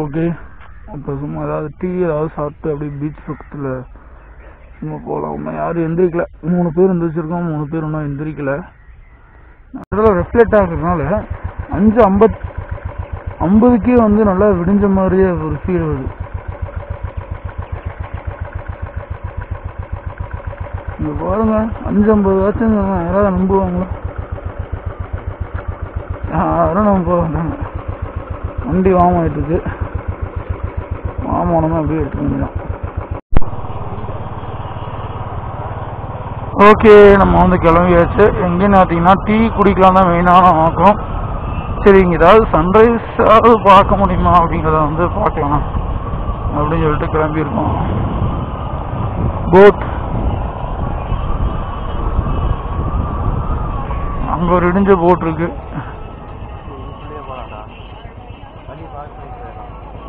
Okay இப்போ சும்மா ஏதாவது டீ ஏதாவது சாப்பிட்டு அப்படியே பீச் பக்கத்தில் சும்மா போகலாம் இன்னும் யாரும் எந்திரிக்கல மூணு பேர் எந்திரிச்சிருக்கோம் மூணு பேர் இன்னும் எந்திரிக்கல அதெல்லாம் ரெஃப்ளெக்ட் ஆகுறதுனால அஞ்சு ஐம்பத் ஐம்பதுக்கே வந்து நல்லா விடிஞ்ச மாதிரியே ஒரு ஃபீல் வருது இங்க பாருங்க அஞ்சு ஐம்பது ஆச்சும் யாராவது நம்புவாங்களா யாரும் நம்ப மாட்டாங்க வண்டி வாம் ஆயிட்டு இருக்கு வாமனமே அப்படியே எடுத்துக்க வேண்டியதான் ஓகே நம்ம வந்து கிளம்பியாச்சு எங்கேன்னு பார்த்தீங்கன்னா டீ குடிக்கலாம் தான் மெயினான நோக்கம் சரி இங்கே ஏதாவது சன்ரைஸாவது பார்க்க முடியுமா அப்படிங்கிறத வந்து பார்க்கலாம் அப்படின்னு சொல்லிட்டு கிளம்பியிருக்கோம் போட் அங்கே ஒரு இடிஞ்ச போட் இருக்கு உள்ளே போகலாம்டா வண்டி பார்க் பண்ணி போயிடலாம்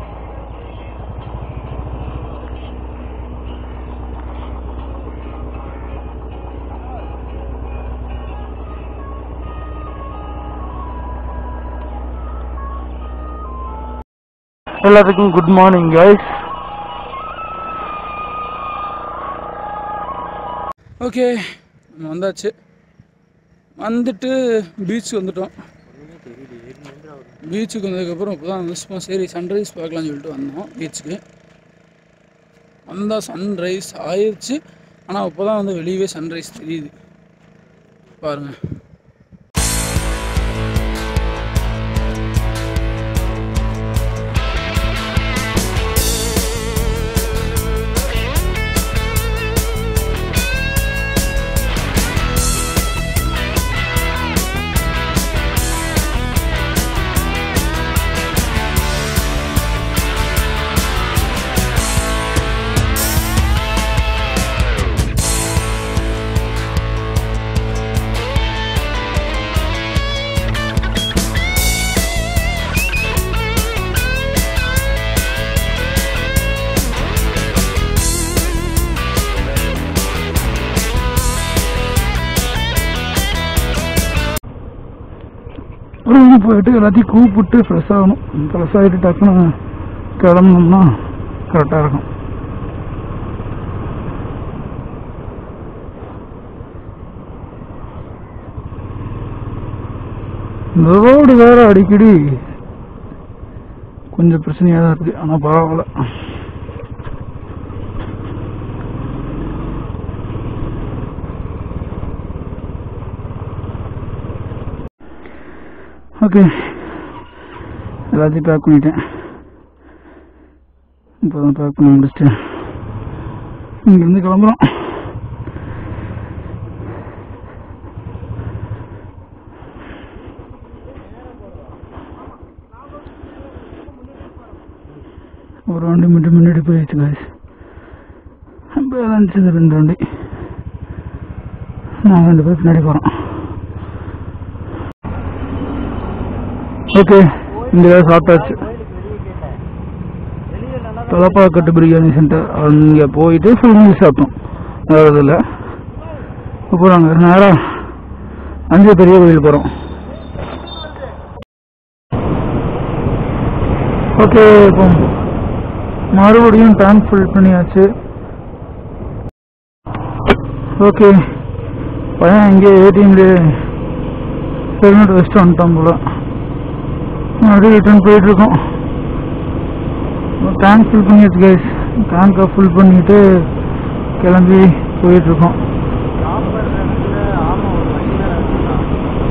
எல்லாத்துக்கும் குட் மார்னிங் கைஸ் ஓகே நம்ம வந்தாச்சு வந்துட்டு பீச் வந்துட்டோம் பீச்சுக்கு வந்ததுக்கப்புறம் இப்போ தான் வந்து சும்மா சரி சன்ரைஸ் பார்க்கலாம்னு சொல்லிட்டு வந்தோம் பீச்சுக்கு வந்தால் சன்ரைஸ் ஆயிடுச்சு ஆனால் இப்போ தான் வந்து வெளியவே சன்ரைஸ் தெரியுது பாருங்கள் ரூம் போயிட்டு எல்லாத்தையும் கூப்பிட்டு ஃப்ரெஷ் ஆகணும் ஃப்ரெஷ் ஆகிட்டு டக்குன்னு கிளம்புனோம்னா கரெக்டாக இருக்கும் இந்த ரோடு வேற அடிக்கடி கொஞ்சம் பிரச்சனையாக தான் இருக்குது ஆனால் பரவாயில்ல ஓகே எல்லாத்தையும் பேக் பண்ணிட்டேன் இப்போ தான் பேக் பண்ண முடிச்சிட்டேன் இங்கேருந்து கிளம்புறோம் ஒரு வண்டி மட்டும் முன்னாடி போயிடுச்சு காய்ஸ் பேலன்ஸ் இது ரெண்டு வண்டி நாங்கள் ரெண்டு பேர் பின்னாடி போகிறோம் ஓகே இங்கே சாப்பிட்டாச்சு தலப்பாக்கட்டு பிரியாணி சென்டர் அங்கே போயிட்டு ஃபுல் மீல் சாப்பிட்டோம் வேறு எதுவும் இல்லை இப்போ நாங்கள் நேராக அஞ்சு பெரிய கோயில் போகிறோம் ஓகே இப்போ மறுபடியும் டேங்க் ஃபுல் பண்ணியாச்சு ஓகே பையன் இங்கே ஏடிஎம்லேயே ஹெல்மெட் வச்சுட்டு வந்துட்டான் போல மறுபடியும் ரிட்டர்ன் போயிட்டுருக்கோம் டேங்க் ஃபில் பண்ணியாச்சு கைஸ் டேங்கை ஃபுல் பண்ணிட்டு கிளம்பி போயிட்டுருக்கோம் சாப்பிட்ற இடத்துல ஆமாம் ஒரு வண்டி தான் இருக்குதான்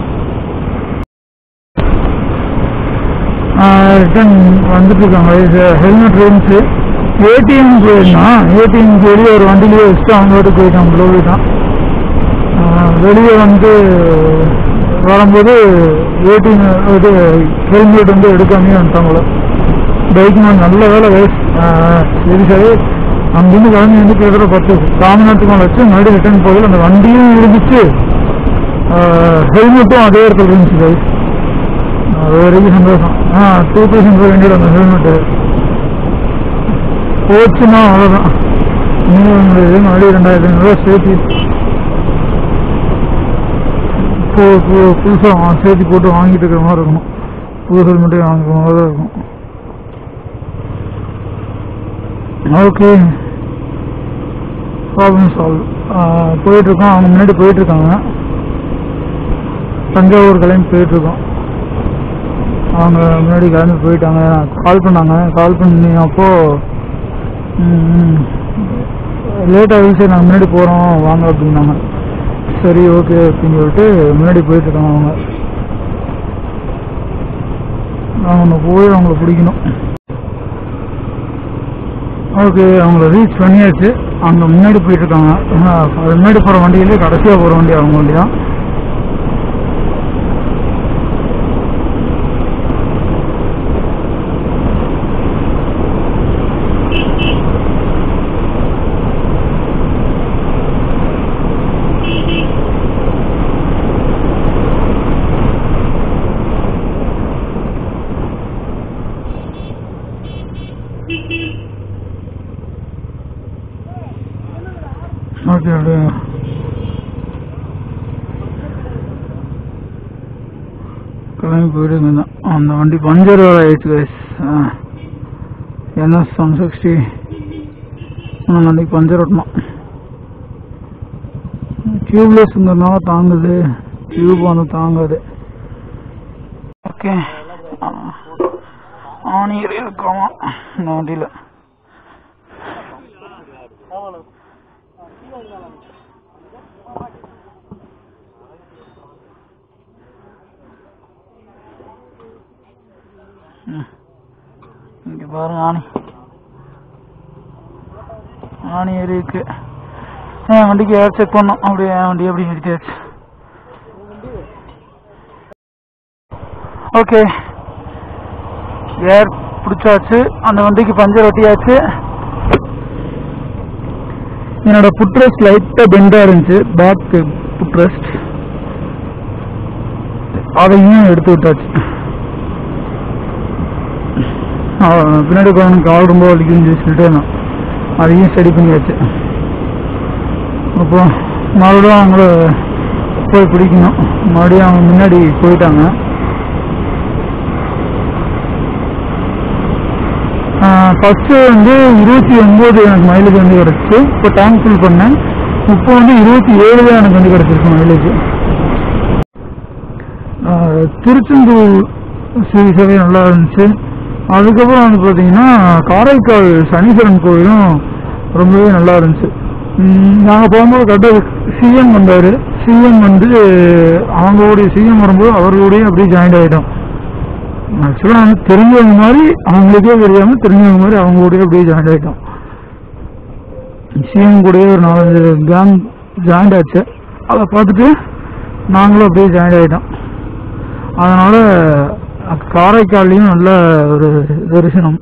ரிட்டர்ன் வந்துட்டு இருக்காங்க ஹெல்மெட் இருந்துச்சு ஏடிஎம் போயிருந்தான் ஏடிஎம் வெளியே ஒரு வண்டியிலேயே வச்சுட்டு அவங்க வீட்டுக்கு போயிட்டான் ப்ளோ போயிட்டான் வெளியே வந்து வரும்போது ஏடிஎம் இது ஹெல்மெட் வந்து எடுக்காமே வந்துட்டாங்களோ பைக் நான் நல்ல வேலை வேஸ்ட் சரி சரி அங்கிருந்து கிளம்பி வந்து கிட்டத்தட்ட பத்து காமன் நேரத்துக்கு மேலே வச்சு மறுபடியும் ரிட்டர்ன் போகுது அந்த வண்டியும் இருந்துச்சு ஹெல்மெட்டும் அதே இடத்துல இருந்துச்சு கைஸ் அது வரைக்கும் சந்தோஷம் ஆ டூ தௌசண்ட் வேண்டியது அந்த ஹெல்மெட்டு போச்சுன்னா அவ்வளோதான் இன்னும் உங்களுக்கு மறுபடியும் ரெண்டாயிரத்தி ஐநூறுரூவா சேர்த்து பு பு- புதுசா வா- சேர்த்து போட்டு வாங்கிட்டு இருக்கிற மாதிரி இருக்கணும் புது ஹெல்மெட்டே வாங்குற மாதிரி தான் இருக்கும் ஓகே ப்ராப்ளம் சால்வ் போயிட்டுருக்கோம் அவங்க முன்னாடி போயிட்டுருக்காங்க தஞ்சாவூர் கிளம்பி போயிட்டுருக்கோம் அவங்க முன்னாடி கிளம்பி போயிட்டாங்க கால் பண்ணாங்க கால் பண்ணி அப்போ லேட் ஆகுது சரி நாங்கள் முன்னாடி போகிறோம் வாங்க அப்படின்னாங்க சரி ஓகே அப்படின்னு சொல்லிட்டு முன்னாடி போயிட்டுருக்காங்க அவங்க நான் ஒன்று போய் அவங்கள பிடிக்கணும் ஓகே அவங்கள ரீச் பண்ணியாச்சு அங்கே முன்னாடி போயிட்டு இருக்காங்க ஆஹ், அது முன்னாடி போகிற வண்டியிலே கடைசியாக போகிற வண்டி அவங்க வண்டி தான் ஓகே அப்படியே கிளம்பி போயிடுங்க தான் அந்த வண்டி பஞ்சர் வேறு ஆயிடுச்சு கைஸ் என்எஸ் ஒன் சிக்ஸ்டி அந்த வண்டிக்கு பஞ்சர் ஓட்டணும் டியூப்லெஸ்ங்கிறதுனால தாங்குது டியூப் வந்து தாங்காது ஓகே ஆணியர் இருக்காமா இந்த வண்டியில் இங்க பாருங்க ஆணி ஆணி ஏறி இருக்கு என் வண்டிக்கு ஏர் செக் பண்ணோம் அப்படியே என் வண்டி அப்படி நிறுத்தியாச்சு ஓகே ஏர் பிடிச்சாச்சு அந்த வண்டிக்கு பஞ்சர் ஒட்டியாச்சு என்னோட புட்ரெஸ்ட் லைட்டாக பெண்டாக இருந்துச்சு பேக் புட்ரெஸ்ட் அதையும் எடுத்து விட்டாச்சு அவன் பின்னாடி உட்காந்து கால் ரொம்ப வலிக்குதுன்னு சொல்லிட்டு நான் அதையும் சரி பண்ணியாச்சு அப்போ மறுபடியும் அவங்கள போய் பிடிக்கணும் மறுபடியும் அவங்க முன்னாடி போயிட்டாங்க ஃபஸ்ட்டு வந்து இருபத்தி ஒம்பது எனக்கு மைலேஜ் வந்து கிடச்சிச்சு இப்போ டேங்க் ஃபில் பண்ணேன் இப்போ வந்து இருபத்தி ஏழு தான் எனக்கு வந்து கிடச்சிருக்கு மைலேஜ் திருச்செந்தூர் சீரிஸாகவே நல்லா இருந்துச்சு அதுக்கப்புறம் வந்து பார்த்தீங்கன்னா காரைக்கால் சனீஸ்வரன் கோயிலும் ரொம்பவே நல்லா இருந்துச்சு நாங்கள் போகும்போது கரெக்டாக சிஎம் வந்தார் சிஎம் வந்து அவங்களுடைய சிஎம் வரும்போது அவர்களுடைய அப்படியே ஜாயிண்ட் ஆகிட்டோம் ஆக்சுவலாக வந்து தெரிஞ்சவங்க மாதிரி அவங்களுக்கே தெரியாமல் தெரிஞ்சவங்க மாதிரி அவங்களுடைய அப்படியே ஜாயிண்ட் ஆகிட்டோம் சிஎம் கூடயே ஒரு நாலஞ்சு கேங் ஜாயிண்ட் ஆச்சு அதை பார்த்துட்டு நாங்களும் அப்படியே ஜாயிண்ட் ஆகிட்டோம் அதனால் காரைக்கால்லையும் நல்ல ஒரு தரிசனம்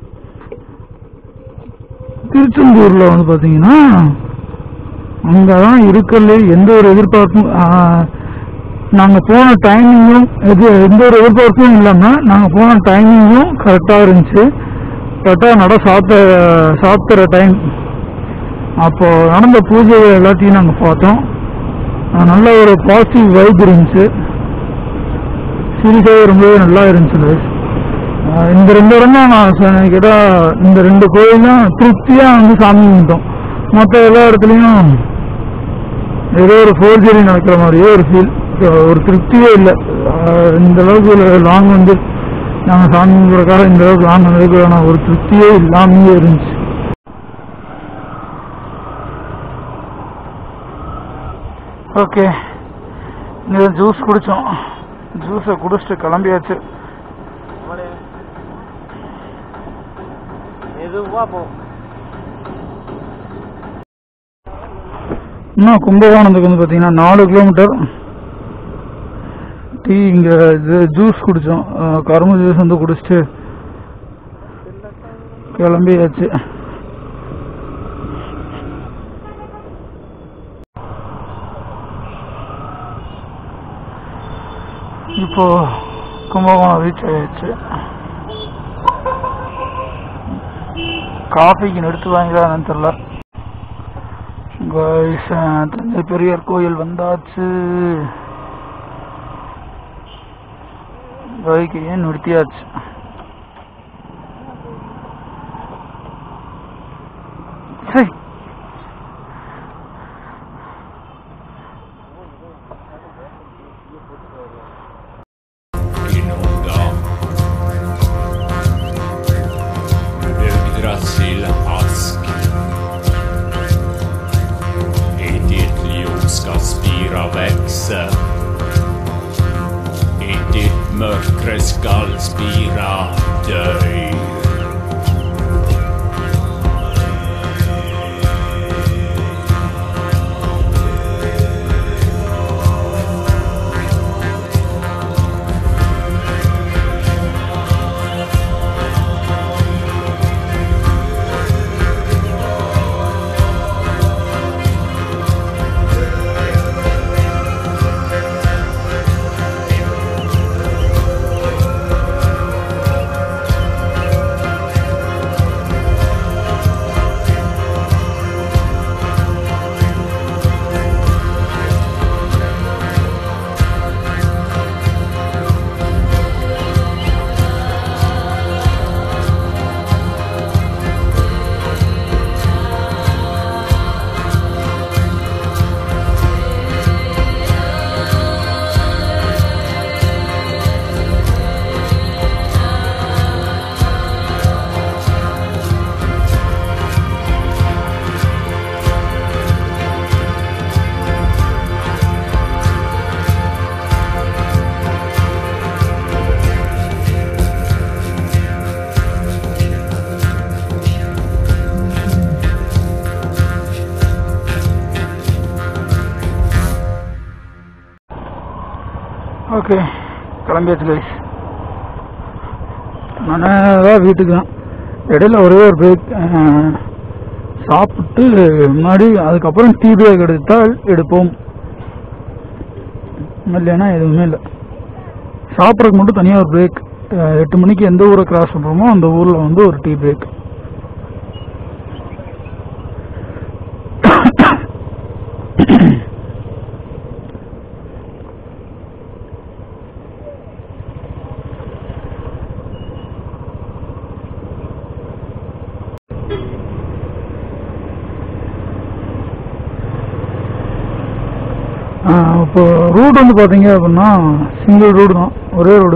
திருச்செந்தூரில் வந்து பார்த்தீங்கன்னா அங்கே தான் இருக்கிறதுலே எந்த ஒரு எதிர்பார்ப்பும் நாங்கள் போன டைமிங்கும் எது எந்த ஒரு எதிர்பார்ப்பும் இல்லாமல் நாங்கள் போன டைமிங்கும் கரெக்டாக இருந்துச்சு கரெக்டாக நட சாத்த சாத்துற டைம் அப்போ நடந்த பூஜைகள் எல்லாத்தையும் நாங்கள் பார்த்தோம் அஹ் நல்ல ஒரு பாசிட்டிவ் வைப் இருந்துச்சு சீரியஸாகவே ரொம்பவே நல்லா இருந்துச்சு guys. அஹ் இந்த ரெண்டு இடம் தான் நான் கேட்டால் இந்த ரெண்டு கோயில் தான் திருப்தியாக வந்து சாமி கும்பிட்டோம் மற்ற எல்லா இடத்துலையும் ஏதோ ஒரு ஃபோர்ஜரி நடக்கிற மாதிரியே ஒரு ஃபீல் ஒரு திருப்தியே இல்லை அஹ் இந்த அளவுக்கு லாங் வந்து நாங்கள் சாமி கும்பிட்றக்காக இந்த அளவுக்கு லாங் வந்ததுக்கான ஒரு திருப்தியே இல்லாமையே இருந்துச்சு ஓகே இந்த ஜூஸ் குடித்தோம் ஜூஸை குடிச்சிட்டு கிளம்பியாச்சு அவனே மெதுவா போ இன்னும் கும்பகோணத்துக்கு வந்து பார்த்தீங்கன்னா நாலு கிலோமீட்டர் டீ இங்கே இது ஜூஸ் குடித்தோம் கரும்பு ஜூஸ் வந்து குடிச்சிட்டு கிளம்பியாச்சு இப்போ கும்பகோணம் ரீச் ஆயாச்சு காஃபிக்கு நிறுத்து வாங்கிடான்னு தெரில Guys, அஹ், தஞ்சை பெரியார் கோயில் வந்தாச்சு பைக்கையும் நிறுத்தியாச்சு bara växer. I ditt mörkre skall spira döj. Okay கிளம்பியாச்சு கைஸ் நான் வீட்டுக்கு தான் இடையில ஒரே ஒரு பிரேக் சாப்பிட்டு முன்னாடி அதுக்கப்புறம் டீ பிரேக் எடுத்தால் எடுப்போம் இல்லைன்னா எதுவுமே இல்லை சாப்பிட்றதுக்கு மட்டும் தனியாக ஒரு பிரேக் எட்டு மணிக்கு எந்த ஊரை கிராஸ் பண்ணுறோமோ அந்த ஊரில் வந்து ஒரு டீ பிரேக் இப்போ ரூட் வந்து பார்த்தீங்க அப்படின்னா சிங்கிள் ரோடு தான் ஒரே ரோடு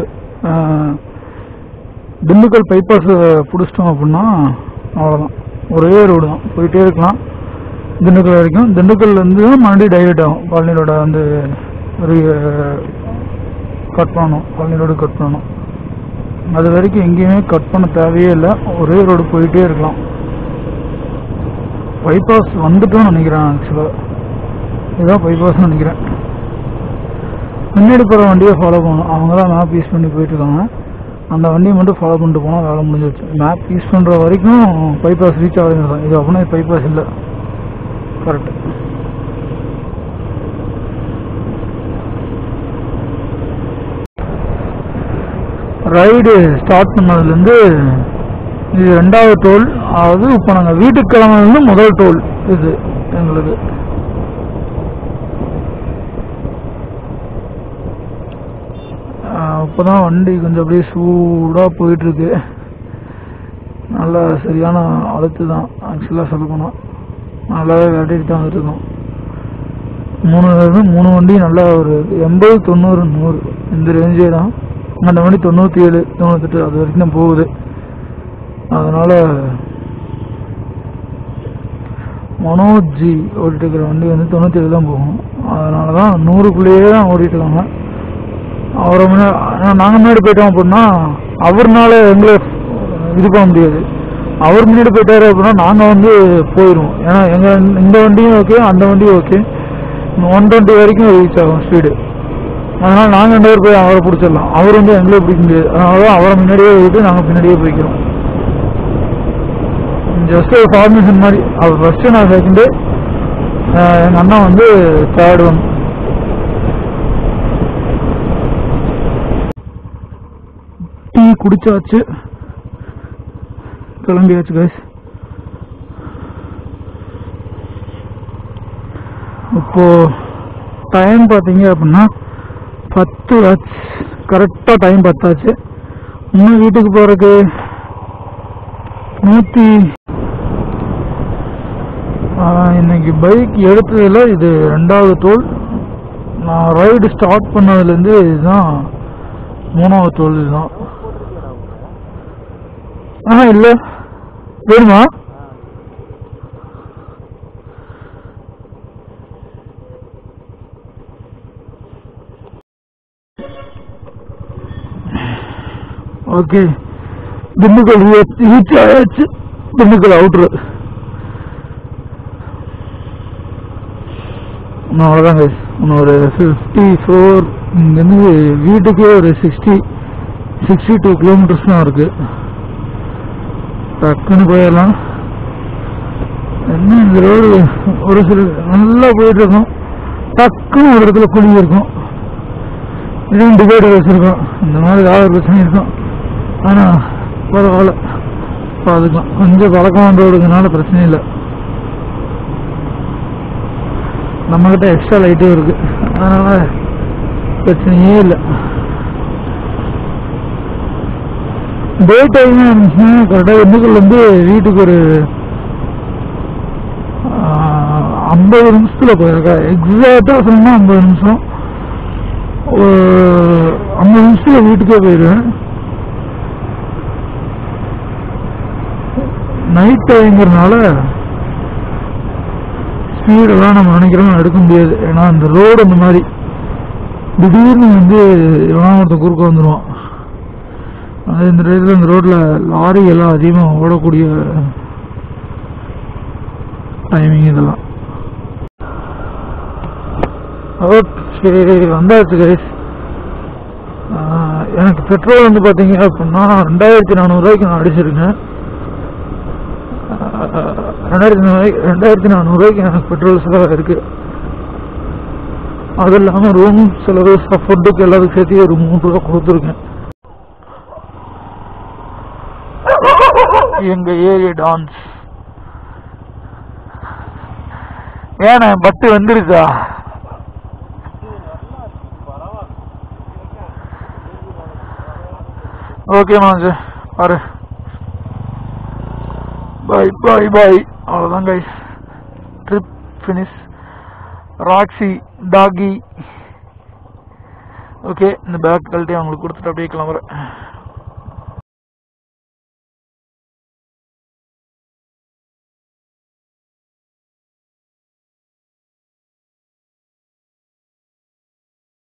திண்டுக்கல் பைபாஸ் பிடிச்சிட்டோம் அப்படின்னா அவ்வளோதான் ஒரே ரோடு தான் போயிட்டே இருக்கலாம் திண்டுக்கல் வரைக்கும் திண்டுக்கல்லேருந்து தான் மறுபடியும் டைவர்ட் ஆகும் பழனி ரோட வந்து ஒரு கட் பண்ணணும் பழனி ரோடு கட் பண்ணணும் அது வரைக்கும் எங்கேயுமே கட் பண்ண தேவையே இல்லை ஒரே ரோடு போயிட்டே இருக்கலாம் பைபாஸ் வந்துட்டோம்னு நினைக்கிறேன் ஆக்சுவலாக இதுதான் பைபாஸ்னு நினைக்கிறேன் முன்னாடி போகிற வண்டியை ஃபாலோ பண்ணணும் அவங்க தான் மேப் யூஸ் பண்ணி போயிட்டுருக்காங்க அந்த வண்டியை மட்டும் ஃபாலோ பண்ணிட்டு போனால் வேலை முடிஞ்சிருச்சு மேப் யூஸ் பண்ணுற வரைக்கும் பைபாஸ் ரீச் ஆகுதுங்க இது அப்படின்னா பைபாஸ் இல்லை கரெக்ட் ரைடு ஸ்டார்ட் பண்ணதுலேருந்து இது ரெண்டாவது டோல் அதாவது இப்போ நாங்கள் வீட்டுக்கு கிளம்புனது முதல் டோல் இது எங்களுக்கு இப்போ தான் வண்டி கொஞ்சம் அப்படியே சூடாக போயிட்டுருக்கு நல்லா சரியான அழுத்து தான் ஆக்சுவலாக சொல்ல போனால் நல்லாவே விளையாடிட்டு தான் வந்துருக்கோம் மூணு இது மூணு வண்டி நல்லா ஒரு எண்பது தொண்ணூறு நூறு இந்த ரேஞ்சே தான் அந்த வண்டி தொண்ணூற்றி ஏழு தொண்ணூத்தெட்டு அது வரைக்கும் தான் போகுது அதனால் மனோஜி ஓடிட்டு இருக்கிற வண்டி வந்து தொண்ணூற்றி ஏழு தான் போகும் அதனால தான் நூறுக்குள்ளேயே தான் ஓடிட்டு இருக்காங்க அவரை முன்னாடி நாங்கள் முன்னாடி போயிட்டோம் அப்படின்னா அவர்னால எங்களை இது பண்ண முடியாது அவர் முன்னாடி போயிட்டாரு அப்படின்னா நாங்கள் வந்து போயிடுவோம் ஏன்னா எங்கள் இந்த வண்டியும் ஓகே அந்த வண்டியும் ஓகே ஒன் டுவெண்ட்டி வரைக்கும் ரீச் ஆகும் ஸ்பீடு அதனால் நாங்கள் ரெண்டு பேர் போய் அவரை பிடிச்சிடலாம் அவர் வந்து எங்களே பிடிக்க முடியாது அதனால தான் அவரை முன்னாடியே விட்டு நாங்கள் பின்னாடியே போய்க்கிறோம் ஜஸ்ட் ஒரு ஃபார்மேஷன் மாதிரி அவர் ஃபஸ்ட்டு நான் செகண்டு எங்கள் அண்ணா வந்து தேர்ட் ஒன் டீ குடிச்சாச்சு கிளம்பியாச்சு கைஸ் இப்போ டைம் பார்த்தீங்க அப்படின்னா பத்து ஆச்சு கரெக்டாக டைம் பத்தாச்சு இன்னும் வீட்டுக்கு போகிறதுக்கு நூற்றி இன்னைக்கு பைக் எடுத்ததில் இது ரெண்டாவது டோல் நான் ரைடு ஸ்டார்ட் பண்ணதுலேருந்து இதுதான் மூணாவது டோல் இதுதான் ஆ இல்லை வேணுமா ஓகே திண்டுக்கல் ரீச் ஆயாச்சு திண்டுக்கல் அவுட்ரு இன்னும் அவ்வளோதாங்க இன்னும் ஒரு ஃபிஃப்டி ஃபோர் இங்கேருந்து வீட்டுக்கே ஒரு சிக்ஸ்டி சிக்ஸ்டி டூ கிலோமீட்டர்ஸ் தான் இருக்கு டக்குன்னு போயிடலாம் என்ன இந்த ரோடு ஒரு சில நல்லா போயிட்டு இருக்கும் டக்குன்னு ஒரு இடத்துல குழி இருக்கும் இதுவும் டிவைடர் வச்சிருக்கோம் இந்த மாதிரி ஏதாவது ஒரு பிரச்சனை இருக்கும் ஆனால் பரவாயில்ல பார்த்துக்கலாம் கொஞ்சம் பழக்கமான ரோடுங்கனால பிரச்சனை இல்லை நம்மக்கிட்ட எக்ஸ்ட்ரா லைட்டும் இருக்கு அதனால பிரச்சனையே இல்லை டே டைம் இருந்துச்சுன்னா கரெக்டாக எண்ணுக்குள்ள இருந்து வீட்டுக்கு ஒரு ஐம்பது நிமிஷத்துல போயிருக்கா எக்ஸாக்டா சொன்னா ஐம்பது நிமிஷம் ஒரு ஐம்பது நிமிஷத்துல வீட்டுக்கே போயிடுவேன் நைட் டைம்ங்கிறனால ஸ்பீடெல்லாம் நம்ம நினைக்கிறோம் எடுக்க முடியாது ஏன்னா அந்த ரோடு அந்த மாதிரி திடீர்னு வந்து எவனா ஒருத்தன் குறுக்க வந்துடுவான் அது இந்த டயத்தில் இந்த ரோட்டில் லாரி எல்லாம் அதிகமாக ஓடக்கூடிய டைமிங் இதெல்லாம் ஓகே வந்தாச்சு கைஸ் எனக்கு பெட்ரோல் வந்து பார்த்தீங்க அப்படின்னா ரெண்டாயிரத்தி நானூறுரூவாய்க்கு நான் அடிச்சிருக்கேன் ஆஹ், ரெண்டாயிரத்தி நானூறு ரெண்டாயிரத்தி நானூறுரூவாய்க்கு எனக்கு பெட்ரோல் செலவு இருக்கு அது இல்லாமல் ரூம் செலவு ஃபுட்டுக்கு எல்லாத்துக்கும் சேர்த்து ஒரு மூணு ரூபா கொடுத்துருக்கேன் எங்க ஏரியா டான்ஸ் ஏண்ணே பட்டு வந்துருச்சா ஓகே மனோஜ் பாரு பாய் பாய் பாய் அவ்வளோதான் guys trip finish Roxy doggy okay இந்த பேக் கழட்டி அவங்களுக்கு கொடுத்துட்டு அப்படியே கிளம்புறேன்